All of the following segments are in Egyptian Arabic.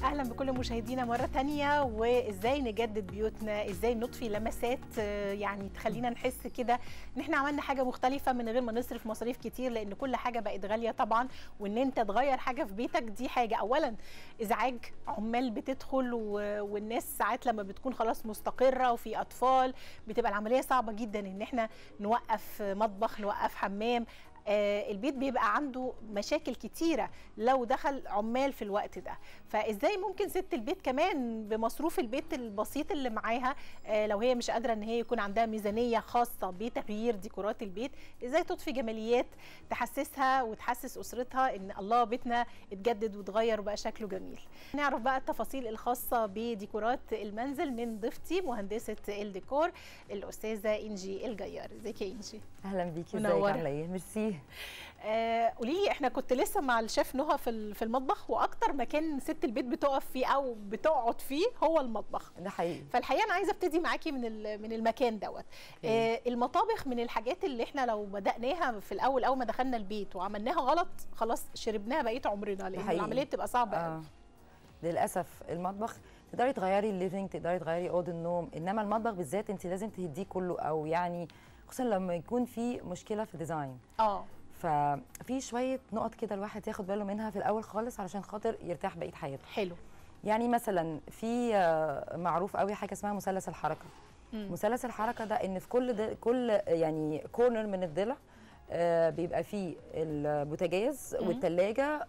اهلا بكل مشاهدينا مره تانية وازاي نجدد بيوتنا ازاي نضفي لمسات آه، يعني تخلينا نحس كده ان احنا عملنا حاجه مختلفه من غير ما نصرف مصاريف كتير لان كل حاجه بقت غاليه طبعا وان انت تغير حاجه في بيتك دي حاجه اولا ازعاج عمال بتدخل و... والناس ساعات لما بتكون خلاص مستقره وفي اطفال بتبقى العمليه صعبه جدا ان احنا نوقف مطبخ نوقف حمام آه، البيت بيبقى عنده مشاكل كتيره لو دخل عمال في الوقت ده فازاي ممكن ست البيت كمان بمصروف البيت البسيط اللي معاها آه، لو هي مش قادره ان هي يكون عندها ميزانيه خاصه بتغيير ديكورات البيت ازاي تضفي جماليات تحسسها وتحسس اسرتها ان الله بيتنا اتجدد واتغير وبقى شكله جميل نعرف بقى التفاصيل الخاصه بديكورات المنزل من ضيفتي مهندسه الديكور الاستاذه انجي الجيار ازيك يا انجي اهلا بيكي ازيك منورة. عامله ايه ميرسي آه، قولي لي احنا كنت لسه مع الشيف نهى في ال- في المطبخ واكتر مكان ست البيت بتقف فيه او بتقعد فيه هو المطبخ ده حقيقي فالحقيقه انا عايزه ابتدي معاكي من ال- من المكان دوت آه المطابخ من الحاجات اللي احنا لو بداناها في الاول اول ما دخلنا البيت وعملناها غلط خلاص شربناها بقيه عمرنا لان حقيقي. العمليه بتبقى صعبه قوي اه للاسف المطبخ تقدري تغيري الليفينج تقدري تغيري اوضه النوم انما المطبخ بالذات انت لازم تهديه كله او يعني خصوصا لما يكون في مشكله في الديزاين اه ففي شويه نقط كده الواحد ياخد باله منها في الاول خالص علشان خاطر يرتاح بقيه حياته حلو يعني مثلا في آه، معروف قوي حاجه اسمها مثلث الحركه مم. مثلث الحركه ده ان في كل ده كل يعني كورنر من الضلع آه، بيبقى فيه البوتاجاز مم. والثلاجه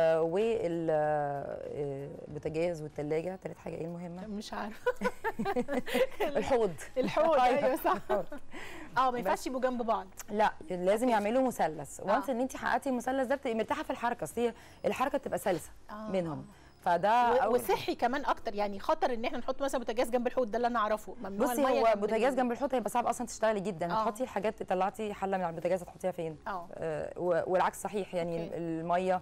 والبوتاجاز والثلاجه تالت حاجه ايه المهمه مش عارفه الحوض الحوض ايوه صح الحوض. اه ما ينفعش يبقوا جنب بعض لا لازم يعملوا مثلث وانس آه. ان انت حققتي المثلث ده بتبقي مرتاحه في الحركه اصل هي الحركه بتبقى سلسه آه. بينهم فده و- اول وصحي كمان اكتر يعني خطر ان احنا نحط مثلا بوتاجاز جنب الحوض ده اللي انا اعرفه ممنوع بصي المية هو جنب بوتاجاز ال- جنب الحوض هيبقى صعب اصلا تشتغلي جدا آه. هتحطي الحاجات طلعتي حله من على البوتاجاز هتحطيها فين اه آه، و- والعكس صحيح يعني أوكي. الميه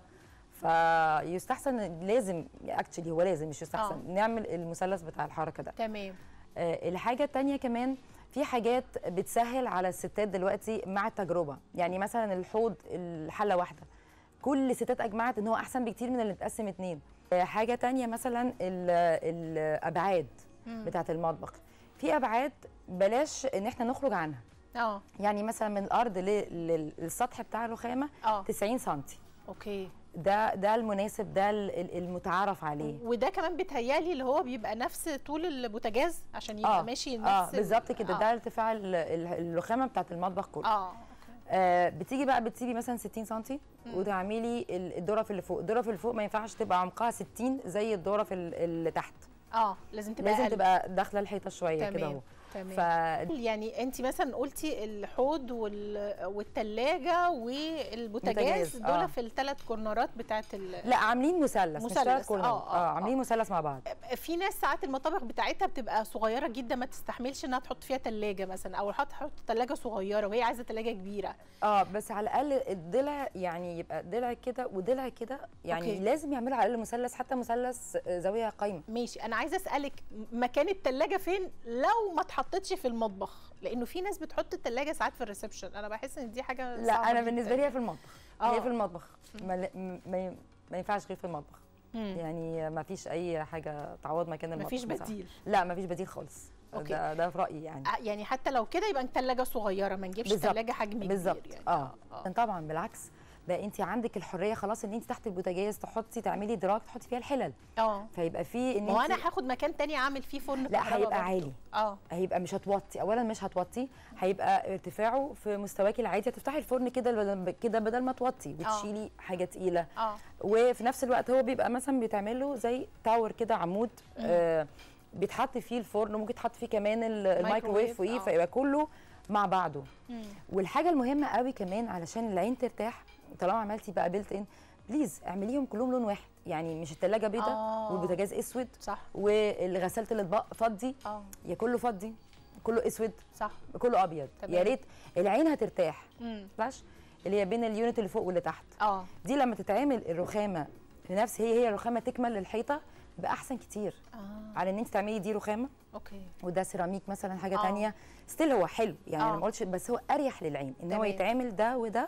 فيستحسن لازم اكشلي هو لازم مش يستحسن آه. نعمل المثلث بتاع الحركه ده تمام آه، الحاجه التانية كمان في حاجات بتسهل على الستات دلوقتي مع التجربه يعني مثلا الحوض الحله واحده كل الستات اجمعت ان هو احسن بكتير من اللي متقسم اتنين آه، حاجه تانية مثلا ال- الابعاد مم. بتاعه المطبخ في ابعاد بلاش ان احنا نخرج عنها اه يعني مثلا من الارض ل- لل- للسطح بتاع الرخامه اه 90 سم اوكي ده ده المناسب ده ال- ال- المتعارف عليه وده كمان بيتهيالي اللي هو بيبقى نفس طول البوتاجاز عشان يبقى اه ماشي نفس اه ال- بالظبط كده آه. ده ارتفاع ال- ال- الرخامه بتاعت المطبخ كله اه أوكي. آه بتيجي بقى بتسيبي مثلا 60 سم وتعملي ال- الدرف اللي فوق الدرف اللي فوق ما ينفعش تبقى عمقها 60 زي الدرف ال- اللي تحت اه لازم تبقى لازم أقل. تبقى داخله الحيطه شويه كده تمام اهو تمام ف يعني انت مثلا قلتي الحوض وال... والثلاجه والبوتاجاز بوتاجاز، دول آه. في الثلاث كورنرات بتاعت ال... لا عاملين مثلث مش مثلث، ثلاث كورنرات آه، آه، اه عاملين مثلث مع بعض في ناس ساعات المطابخ بتاعتها بتبقى صغيره جدا ما تستحملش انها تحط فيها ثلاجه مثلا او تحط تحط ثلاجه صغيره وهي عايزه ثلاجه كبيره اه بس على الاقل الضلع يعني يبقى ضلع كده وضلع كده يعني أوكي. أوكي. لازم يعملوا على الاقل مثلث حتى مثلث آه، زاويه قايمه ماشي انا عايزه اسالك مكان الثلاجه فين لو ما اتحطتش في المطبخ لانه في ناس بتحط الثلاجه ساعات في الريسبشن انا بحس ان دي حاجه لا صعبة انا جداً. بالنسبه لي هي في المطبخ آه. هي في المطبخ ما, ما, ما ينفعش غير في المطبخ مم. يعني ما فيش اي حاجه تعوض مكان المطبخ مفيش بصراحة. بديل لا ما فيش بديل خالص أوكي. ده ده في رايي يعني آه، يعني حتى لو كده يبقى ثلاجه صغيره ما نجيبش بالظبط. ثلاجه حجم كبير بالظبط يعني اه طبعا بالعكس ده انت عندك الحريه خلاص ان انت تحت البوتاجاز تحطي تعملي دراج تحطي فيها الحلل اه فيبقى في ان ما هو انت انا هاخد مكان تاني اعمل فيه فرن لا كهرباء هيبقى برضه. عالي اه هيبقى مش هتوطي اولا مش هتوطي هيبقى ارتفاعه في مستواك العادي هتفتحي الفرن كده بدل كده بدل ما توطي وتشيلي حاجه تقيله اه وفي نفس الوقت هو بيبقى مثلا بيتعمل له زي تاور كده عمود آه بيتحط فيه الفرن وممكن تحط فيه كمان ال- الميكروويف فوقيه آه. فيبقى كله مع بعضه مم. والحاجه المهمه قوي كمان علشان العين ترتاح طالما عملتي بقى بيلت ان بليز اعمليهم كلهم لون واحد يعني مش التلاجة بيضة آه. والبوتاجاز اسود صح والغسالة الاطباق فضي اه يا كله فضي كله اسود صح كله ابيض تمام. يا ريت العين هترتاح مم. فلاش اللي هي بين اليونت اللي فوق واللي تحت اه دي لما تتعمل الرخامه في نفس هي هي الرخامه تكمل للحيطه بقى احسن كتير اه على ان انت تعملي دي رخامه اوكي وده سيراميك مثلا حاجه آه. تانية ستيل هو حلو يعني آه. انا ما قلتش بس هو اريح للعين ان هو تمام. يتعمل ده وده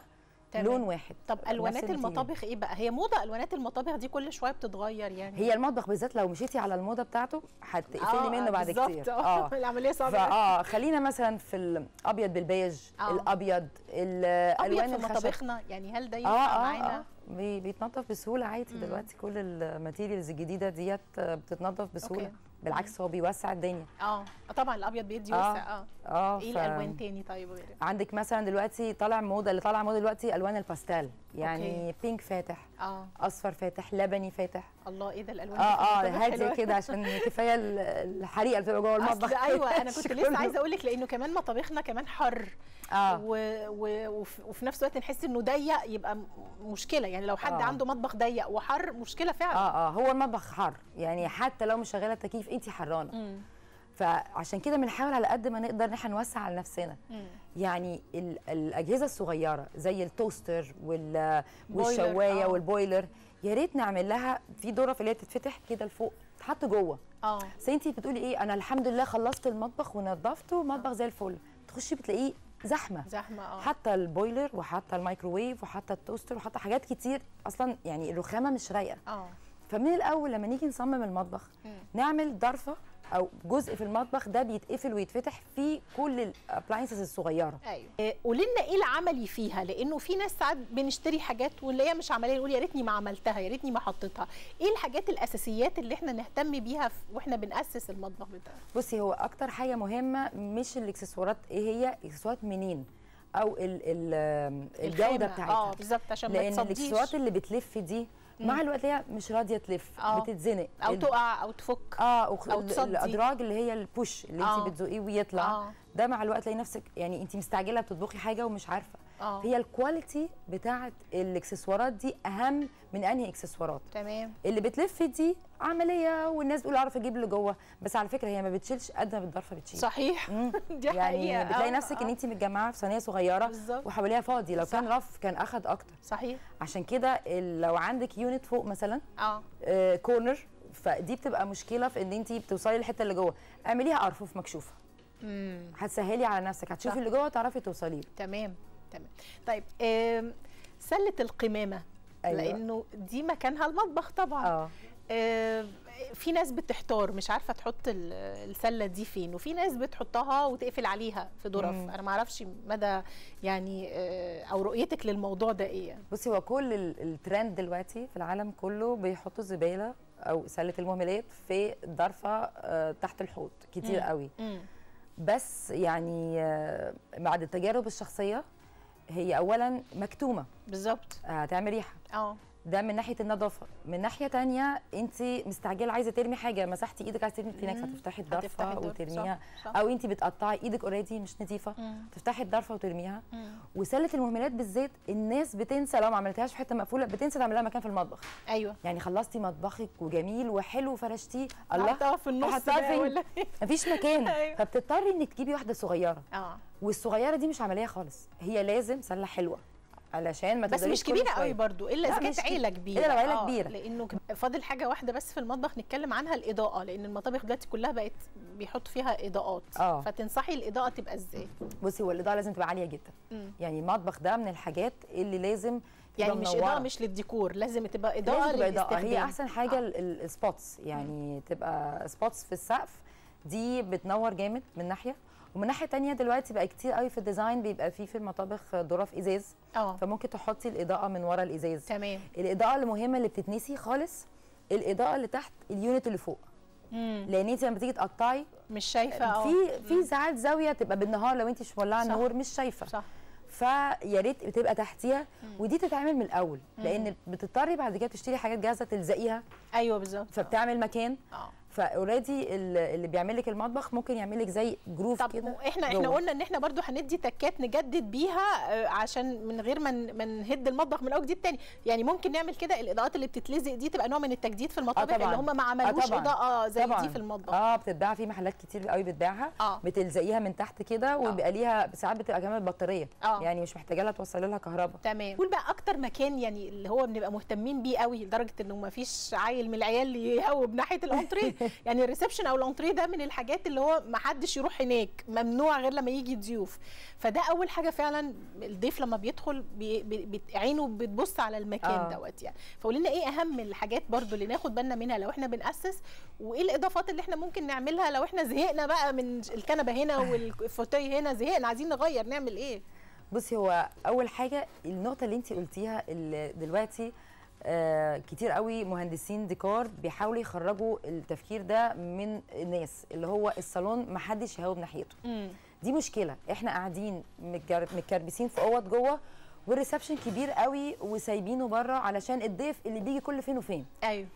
تمام. لون واحد طب نفس الوانات الماتيريال. المطابخ ايه بقى هي موضه الوانات المطابخ دي كل شويه بتتغير يعني هي المطبخ بالذات لو مشيتي على الموضه بتاعته هتقفلي منه بعد بالظبط، كتير اه العمليه صعبه أوي. فاه خلينا مثلا في الابيض بالبيج آه. الابيض ابيض الالوان في الخشب مطابخنا يعني هل ده اه ينفع اه معانا اه بي- بيتنضف بسهوله عادي مم. دلوقتي كل الماتيريالز الجديده ديت بتتنضف بسهوله أوكي. بالعكس هو بيوسع الدنيا اه آه، طبعا الابيض بيدي آه. وسع اه اه ايه ف- الالوان تاني طيب غير عندك مثلا دلوقتي طالع موضه اللي طالع موضه دلوقتي الوان الباستيل يعني أوكي. بينك فاتح اه اصفر فاتح لبني فاتح الله ايه ده الالوان اه اه دي كلها هاديه حلوة. كده عشان كفايه ال- الحريقه اللي بتبقى جوه المطبخ اصل ايوه انا كنت لسه كله. عايزه اقول لك لانه كمان مطابخنا كمان حر اه و... و... وف... وفي نفس الوقت نحس انه ضيق يبقى م- مشكله يعني لو حد آه. عنده مطبخ ضيق وحر مشكله فعلا اه اه هو المطبخ حر يعني حتى لو مش شغاله التكييف انت حرانه مم. فعشان كده بنحاول على قد ما نقدر ان احنا نوسع على نفسنا مم. يعني ال- الاجهزه الصغيره زي التوستر وال بويلر، والشوايه آه. والبويلر يا ريت نعمل لها في ظرف اللي هي تتفتح كده لفوق تحط جوه اه بس انت بتقولي ايه انا الحمد لله خلصت المطبخ ونظفته المطبخ زي الفل تخشي بتلاقيه زحمه زحمه اه حتى البويلر وحتى الميكروويف وحتى التوستر وحتى حاجات كتير اصلا يعني الرخامه مش رايقه اه فمن الاول لما نيجي نصمم المطبخ مم. نعمل ضرفه او جزء في المطبخ ده بيتقفل ويتفتح في كل الابلاينسز الصغيره ايوه إيه، قولي لنا ايه العملي فيها لانه في ناس ساعات بنشتري حاجات واللي هي مش عمليه نقول يا ريتني ما عملتها يا ريتني ما حطيتها ايه الحاجات الاساسيات اللي احنا نهتم بيها في- واحنا بناسس المطبخ بتاعنا بصي هو اكتر حاجه مهمه مش الاكسسوارات ايه هي اكسسوارات منين او ال ال الجوده الخامة. بتاعتها اه بالظبط عشان ما لان تصديش الاكسسوارات اللي بتلف دي مع الوقت هي مش راضيه تلف آه. بتتزنق او ال- تقع او تفك اه وخ- أو ال- تصدي. الادراج اللي هي البوش اللي آه. انت بتزقيه ويطلع اه ده مع الوقت تلاقي نفسك يعني انت مستعجله بتطبخي حاجه ومش عارفه اه هي الكواليتي بتاعه الاكسسوارات دي اهم من انهي اكسسوارات تمام اللي بتلف دي عمليه والناس بتقول اعرف اجيب اللي جوه بس على فكره هي ما بتشيلش قد ما بالضرفه بتشيل صحيح مم. دي يعني حقيقه بتلاقي آه، نفسك ان آه. انت متجمعه في صينيه صغيره بالظبط وحواليها فاضي لو كان صح. رف كان اخد اكتر صحيح عشان كده ال- لو عندك يونت فوق مثلا اه آه كورنر فدي بتبقى مشكله في ان انت بتوصلي للحته اللي جوه اعمليها ارفف مكشوفه امم هتسهلي على نفسك هتشوفي صح. اللي جوه تعرفي توصلي له تمام تمام طيب آم، سله القمامه أيوة. لانه دي مكانها المطبخ طبعا اه آه، في ناس بتحتار مش عارفه تحط ال- السله دي فين وفي ناس بتحطها وتقفل عليها في ظرف مم. انا ما اعرفش مدى يعني آه، او رؤيتك للموضوع ده ايه يعني. بصي هو كل ال- الترند دلوقتي في العالم كله بيحطوا الزباله او سله المهملات في ضرفه آه، تحت الحوض كتير مم. قوي مم. بس يعني آه، بعد التجارب الشخصيه هي اولا مكتومه بالظبط آه، هتعمل ريحه اه ده من ناحيه النظافه من ناحيه تانية انت مستعجله عايزه ترمي حاجه مسحتي ايدك عايزه ترمي تلاقي مم. هتفتحي هتفتحي الضرفه الظرف، وترميها صح، صح. او انت بتقطعي ايدك اوريدي مش نظيفه مم. تفتحي الضرفه وترميها مم. وسله المهملات بالذات الناس بتنسى لو ما عملتهاش في حته مقفوله بتنسى تعمل لها مكان في المطبخ ايوه يعني خلصتي مطبخك وجميل وحلو وفرشتيه الله حطها في النص حطها بقى فين؟ ولا مفيش مكان أيوة. فبتضطري انك تجيبي واحده صغيره اه والصغيره دي مش عمليه خالص هي لازم سله حلوه علشان ما بس تقدريش مش كل كبيره شوية. قوي برضو الا اذا لا، كانت مش عيله كبيرة. كبيره إلا لو عيلة آه، كبيرة. لانه ك- فاضل حاجه واحده بس في المطبخ نتكلم عنها الاضاءه لان المطابخ دلوقتي كلها بقت بيحطوا فيها اضاءات آه. فتنصحي الاضاءه تبقى ازاي بصي هو الاضاءه لازم تبقى عاليه جدا مم. يعني المطبخ ده من الحاجات اللي لازم تبقى يعني مش منورة. اضاءه مش للديكور لازم تبقى اضاءه لازم تبقى اضاءه هي للاستخدام. احسن حاجه آه. ال- السبوتس يعني تبقى سبوتس في السقف دي بتنور جامد من ناحيه ومن ناحيه تانية دلوقتي بقى كتير قوي في الديزاين بيبقى فيه في المطابخ ظرف ازاز اه فممكن تحطي الاضاءه من ورا الازاز تمام الاضاءه المهمه اللي بتتنسي خالص الاضاءه اللي تحت اليونت اللي فوق مم. لان انت لما تيجي تقطعي مش شايفه اه في في ساعات زاويه تبقى بالنهار لو انت مش مولعه صح. النور مش شايفه صح فيا ريت بتبقى تحتيها ودي تتعمل من الاول لان بتضطري بعد كده تشتري حاجات جاهزه تلزقيها ايوه بالظبط فبتعمل مكان اه فاوريدي اللي بيعمل لك المطبخ ممكن يعمل لك زي جروف طب كده احنا احنا جوه. قلنا ان احنا برضو هندي تكات نجدد بيها آه، عشان من غير ما ن- ما نهد المطبخ من اول جديد تاني يعني ممكن نعمل كده الاضاءات اللي بتتلزق دي تبقى نوع من التجديد في المطابخ طبعاً. اللي هم ما عملوش طبعاً. اضاءه زي طبعا دي في المطبخ اه بتتباع في محلات كتير قوي بتبيعها اه بتلزقيها من تحت كده وبيبقى ليها ساعات بتبقى كمان بطاريه اه يعني مش محتاجه لها توصلي لها كهرباء تمام قول بقى اكتر مكان يعني اللي هو بنبقى مهتمين بيه قوي لدرجه انه ما فيش عيل من العيال يهوب ناحيه الانتريه يعني الريسبشن او الانتريه ده من الحاجات اللي هو ما حدش يروح هناك ممنوع غير لما يجي ضيوف فده اول حاجه فعلا الضيف لما بيدخل بي بي بي- عينه بتبص على المكان آه. دوت يعني فقولي لنا ايه اهم الحاجات برضو اللي ناخد بالنا منها لو احنا بناسس وايه الاضافات اللي احنا ممكن نعملها لو احنا زهقنا بقى من الكنبه هنا والفوتيه هنا زهقنا عايزين نغير نعمل ايه بصي هو اول حاجه النقطه اللي انت قلتيها اللي دلوقتي آه كتير قوي مهندسين ديكور بيحاولوا يخرجوا التفكير ده من الناس اللي هو الصالون محدش يهاوب ناحيته دي مشكله احنا قاعدين متجر- متكربسين في اوض جوه والريسبشن كبير قوي وسايبينه بره علشان الضيف اللي بيجي كل فين وفين ايوه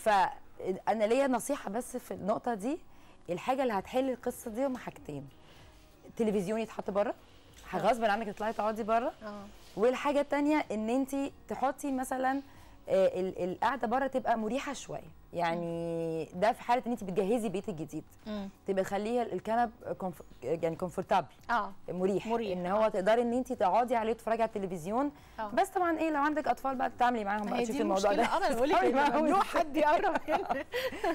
فانا ليا نصيحه بس في النقطه دي الحاجه اللي هتحل القصه دي هما حاجتين تلفزيون يتحط بره غصب عنك تطلعي تقعدي بره اه والحاجه التانية ان انت تحطي مثلا آه، ال- القعده بره تبقى مريحه شويه يعني ده في حاله ان انت بتجهزي بيت الجديد تبقى تخليها الكنب كونف... يعني كومفورتابل اه مريح, مريح، ان هو تقدري ان انت تقعدي عليه وتتفرجي على التلفزيون آه. بس طبعا ايه لو عندك اطفال بقى تتعاملي معاهم بقى هي تشوفي دي الموضوع المشكله ده اه انا بقول لك تتعاملي معاهم ممنوع إزاي. حد يقرب هنا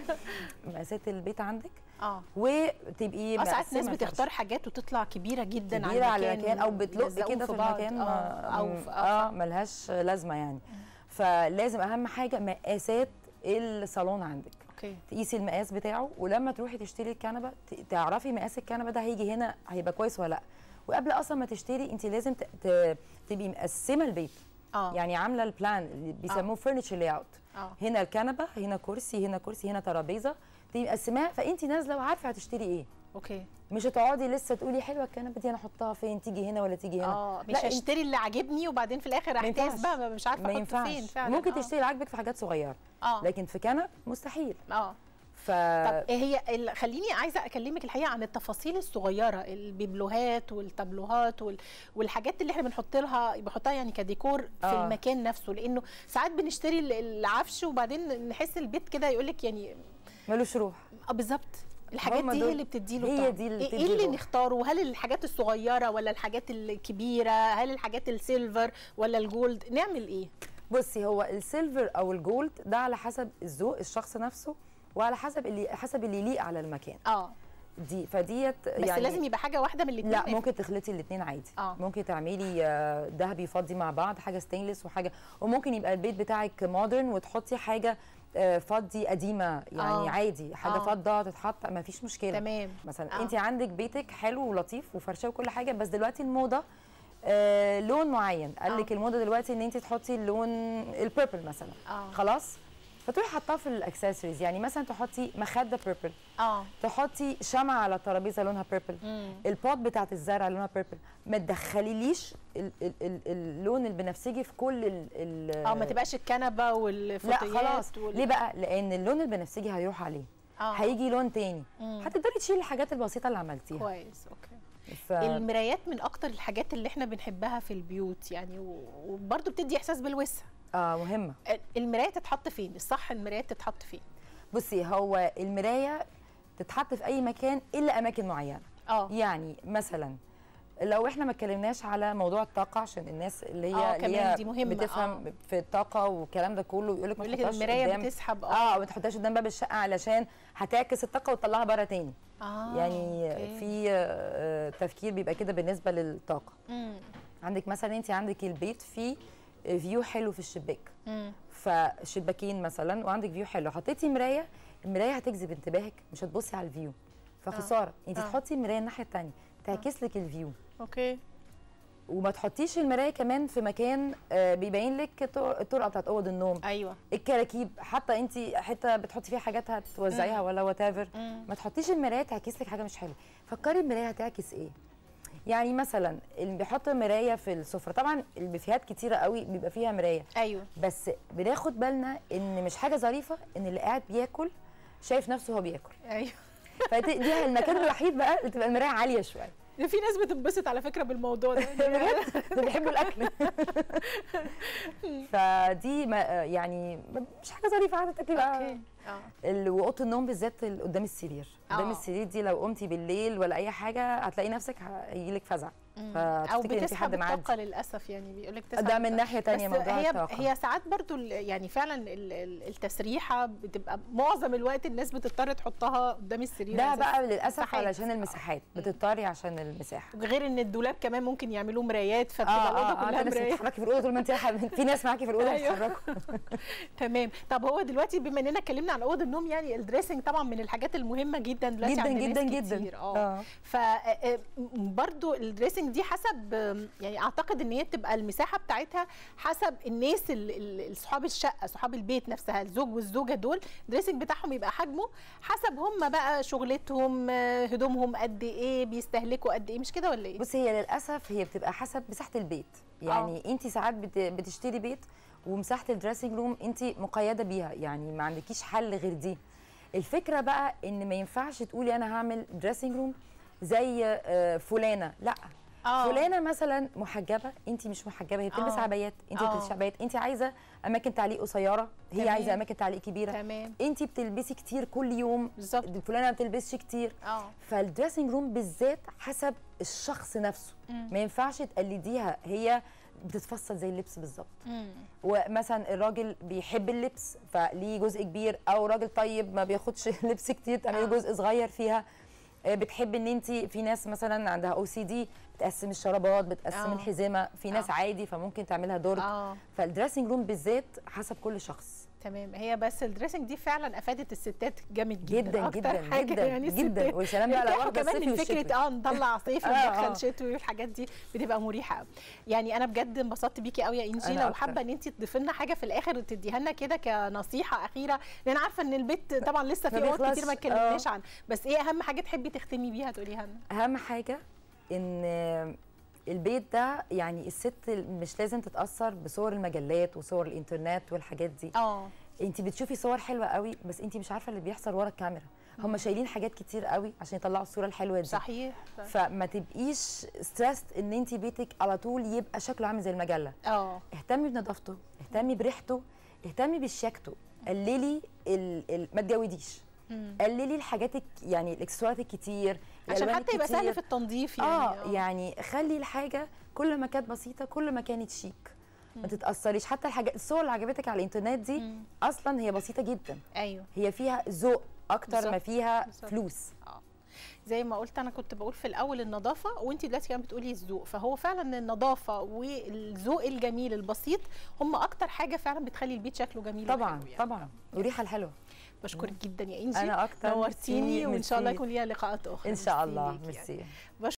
مقاسات البيت عندك اه وتبقي اه ساعات ناس مقسمة بتختار حاجات وتطلع كبيره جدا كبيره على المكان المكان او بتلق يلزقوهم كده في بعض. المكان اه ما- او م- في اه ملهاش لازمه يعني فلازم اهم حاجه مقاسات الصالون عندك اوكي تقيسي المقاس بتاعه ولما تروحي تشتري الكنبه ت- تعرفي مقاس الكنبه ده هيجي هنا هيبقى كويس ولا لا وقبل اصلا ما تشتري انت لازم ت- ت- تبقي مقسمه البيت اه يعني عامله البلان اللي بيسموه فرنتشر لاي اوت اه هنا الكنبه هنا كرسي هنا كرسي هنا ترابيزه تبقي مقسماها فانت نازله وعارفه هتشتري ايه اوكي مش هتقعدي لسه تقولي حلوه الكنبه دي انا احطها فين تيجي هنا ولا تيجي هنا اه مش لا، انت- هشتري اللي عاجبني وبعدين في الاخر ما احتاس ينفعش. بقى ما مش عارفه ما احط ينفعش فين فعلا ممكن آه. تشتري اللي عاجبك في حاجات صغيره اه لكن في كنب مستحيل اه ف طب إيه هي ال... خليني عايزه اكلمك الحقيقه عن التفاصيل الصغيره البيبلوهات والتابلوهات وال... والحاجات اللي احنا بنحط لها بنحطها يعني كديكور في آه. المكان نفسه لانه ساعات بنشتري ال- العفش وبعدين نحس البيت كده يقول لك يعني ملوش روح اه بالظبط الحاجات هما دي دول- هي اللي بتديله هي طعم. دي اللي ايه بتدي إيه اللي الروح. نختاره هل الحاجات الصغيره ولا الحاجات الكبيره هل الحاجات السيلفر ولا الجولد نعمل ايه بصي هو السيلفر او الجولد ده على حسب الذوق الشخص نفسه وعلى حسب اللي حسب اللي يليق على المكان اه دي فديت بس يعني لازم يبقى حاجه واحده من الاثنين لا ممكن تخلطي الاثنين عادي آه. ممكن تعملي آه، ذهبي يفضي مع بعض حاجه ستينلس وحاجه وممكن يبقى البيت بتاعك مودرن وتحطي حاجه آه، فضي قديمه يعني آه. عادي حاجه آه. فضه تتحط ما فيش مشكله تمام مثلا آه. انت عندك بيتك حلو ولطيف وفرشاه وكل حاجه بس دلوقتي الموضه آه لون معين قال لك آه. الموضه دلوقتي ان انت تحطي اللون البيربل مثلا اه خلاص فتروحي حاطاه في الاكسسوارز يعني مثلا تحطي مخده بيربل اه تحطي شمعة على الترابيزه لونها بيربل مم. البوت بتاعت الزرع لونها بيربل ما تدخليليش ال- ال- ال- اللون البنفسجي في كل ال ال اه ما تبقاش الكنبه لا والفوتيات خلاص وال... ليه بقى لان اللون البنفسجي هيروح عليه اه هيجي لون تاني مم. هتقدري تشيلي الحاجات البسيطه اللي عملتيها كويس اوكي ف... المرايات من اكتر الحاجات اللي احنا بنحبها في البيوت يعني و- وبرضه بتدي احساس بالوسع اه مهمه المرايه تتحط فين الصح المرايه تتحط فين بصي هو المرايه تتحط في اي مكان الا اماكن معينه اه يعني مثلا لو احنا ما اتكلمناش على موضوع الطاقه عشان الناس اللي هي آه، اللي كمان هي دي مهمة، بتفهم آه. في الطاقه والكلام ده كله يقول لك بيقول لك المرايه بتسحب اه ما تحطهاش قدام باب الشقه علشان هتعكس الطاقه وتطلعها بره تاني اه يعني أوكي. في آه، تفكير بيبقى كده بالنسبه للطاقه مم. عندك مثلا انت عندك البيت فيه فيو حلو في الشباك مم. فشباكين مثلا وعندك فيو حلو حطيتي مرايه المرايه هتجذب انتباهك مش هتبصي على الفيو فخساره انت آه. تحطي المرايه الناحيه الثانيه تعكس لك الفيو اوكي وما تحطيش المرايه كمان في مكان آه، بيبين لك الطر- الطرقه بتاعت اوض النوم ايوه الكراكيب حتى انت حته بتحطي فيها حاجات هتوزعيها ولا وات ايفر مم. ما تحطيش المرايه تعكس لك حاجه مش حلوه فكري المرايه هتعكس ايه يعني مثلا اللي بيحط مرايه في السفره طبعا البيفيهات كتيره قوي بيبقى فيها مرايه ايوه بس بناخد بالنا ان مش حاجه ظريفه ان اللي قاعد بياكل شايف نفسه هو بياكل ايوه فدي المكان الوحيد بقى اللي تبقى المرايه عاليه شويه في ناس بتنبسط على فكره بالموضوع ده ده بيحبوا الاكل فدي ما يعني مش حاجه ظريفه قاعده تاكلي بقى اوكي اه ال- واوضه النوم بالذات ال- قدام السرير قدام آه. السرير دي لو قمتي بالليل ولا اي حاجه هتلاقي نفسك هيجيلك فزع مم. او فتفتكري ان في حد بتسحب معدي الطاقه للاسف يعني بيقول لك ده من ناحيه تانية بس موضوع هي الطاقه هي ساعات برضو ال- يعني فعلا ال- ال- التسريحه بتبقى معظم الوقت الناس بتضطر تحطها قدام السرير ده أساساً. بقى للاسف مساحات. علشان المساحات مم. بتضطري عشان المساحه غير ان الدولاب كمان ممكن يعملوا مرايات فبتبقى الاوضه كلها انت مرايات بتتحركي في الاوضه طول ما انت رايحة- في ناس معاكي في الاوضه أيوة. بتتحركوا تمام طب هو دلوقتي بما اننا اتكلمنا عن اوضه النوم يعني الدريسنج طبعا من الحاجات المهمه جدا دلوقتي جدا عند جدا ناس جدا كتير. اه اه فبرضو الدريسنج دي حسب آم، يعني اعتقد ان هي بتبقى المساحه بتاعتها حسب الناس ال- ال- اصحاب الشقه صحاب البيت نفسها الزوج والزوجه دول الدريسنج بتاعهم يبقى حجمه حسب هم بقى شغلتهم آه، هدومهم قد ايه بيستهلكوا قد ايه مش كده ولا ايه بصي هي للاسف هي بتبقى حسب مساحه البيت يعني انت ساعات بت- بتشتري بيت ومساحه الدريسنج روم انت مقيده بيها يعني ما عندكيش حل غير دي الفكره بقى ان ما ينفعش تقولي انا هعمل دريسنج روم زي آه، فلانه لا اه فلانه مثلا محجبه انت مش محجبه هي بتلبس آه. عبايات انت آه. بتلبسي عبايات انت عايزه اماكن تعليق قصيره هي تمام. عايزه اماكن تعليق كبيره تمام انت بتلبسي كتير كل يوم بالظبط فلانه ما بتلبسش كتير اه فالدريسنج روم بالذات حسب الشخص نفسه مم. ما ينفعش تقلديها هي بتتفصل زي اللبس بالظبط مم. ومثلا الراجل بيحب اللبس فليه جزء كبير او راجل طيب ما بياخدش لبس كتير تعملي آه. جزء صغير فيها آه، بتحب ان انت في ناس مثلا عندها او سي دي بتقسم الشرابات بتقسم آه. الحزمه في ناس آه. عادي فممكن تعملها درج اه فالدريسنج روم بالذات حسب كل شخص تمام هي بس الدريسنج دي فعلا افادت الستات جامد جدا جدا أكتر جدا حاجة جدا يعني جدا الستات وسلام بقى لو ارتاحوا واخده كمان الصيفي من والشتوي فكره اه نطلع صيفي آه، آه. وندخل شتوي والحاجات دي بتبقى مريحه قوي يعني انا بجد انبسطت بيكي قوي يا انجي أنا لو أكتر. حابه ان انت تضيفي لنا حاجه في الاخر وتديها لنا كده كنصيحه اخيره لان انا عارفه ان البيت طبعا لسه ما في اوقات كتير بيخلصش. ما اتكلمناش عنه بس ايه اهم حاجه تحبي تختمي بيها تقوليها لنا اهم حاجه ان البيت ده يعني الست مش لازم تتاثر بصور المجلات وصور الانترنت والحاجات دي اه انت بتشوفي صور حلوه قوي بس انت مش عارفه اللي بيحصل ورا الكاميرا هم شايلين حاجات كتير قوي عشان يطلعوا الصوره الحلوه دي صحيح فما تبقيش ستريسد ان انت بيتك على طول يبقى شكله عامل زي المجله اه اهتمي بنظافته اهتمي بريحته اهتمي بشياكته قللي ال... ال... ما تجوديش مم. قللي الحاجات الك... يعني الاكسسوارات الكتير عشان الألوان حتى يبقى سهل الكتير. في التنظيف يعني اه يعني خلي الحاجه كل ما كانت بسيطه كل ما كانت شيك ما تتاثريش حتى الحاجات الصور اللي عجبتك على الانترنت دي مم. اصلا هي بسيطه جدا ايوه هي فيها ذوق اكتر ما بالظبط، فيها بالظبط. فلوس اه زي ما قلت انا كنت بقول في الاول النظافه وانت دلوقتي كمان بتقولي الذوق فهو فعلا النظافه والذوق الجميل البسيط هم اكتر حاجه فعلا بتخلي البيت شكله جميل طبعا وحلو يعني. طبعا والريحه الحلوه بشكرك جدا يا انجي انا اكتر نورتيني ميرسي، وان شاء الله ميرسي. يكون ليها لقاءات اخرى ان شاء ميرسي الله ليكي يعني. ميرسي